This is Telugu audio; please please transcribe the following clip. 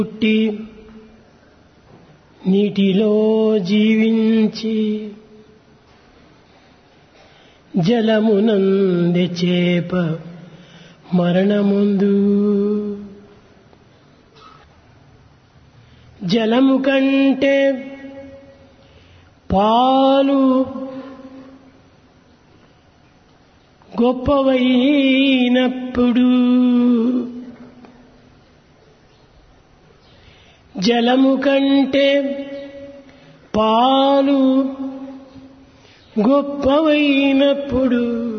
పుట్టి నీటిలో జీవించి జలమునంది చేప మరణముందు జలము కంటే పాలు గొప్పవైనప్పుడు జలము కంటే పాలు గొప్పవైనప్పుడు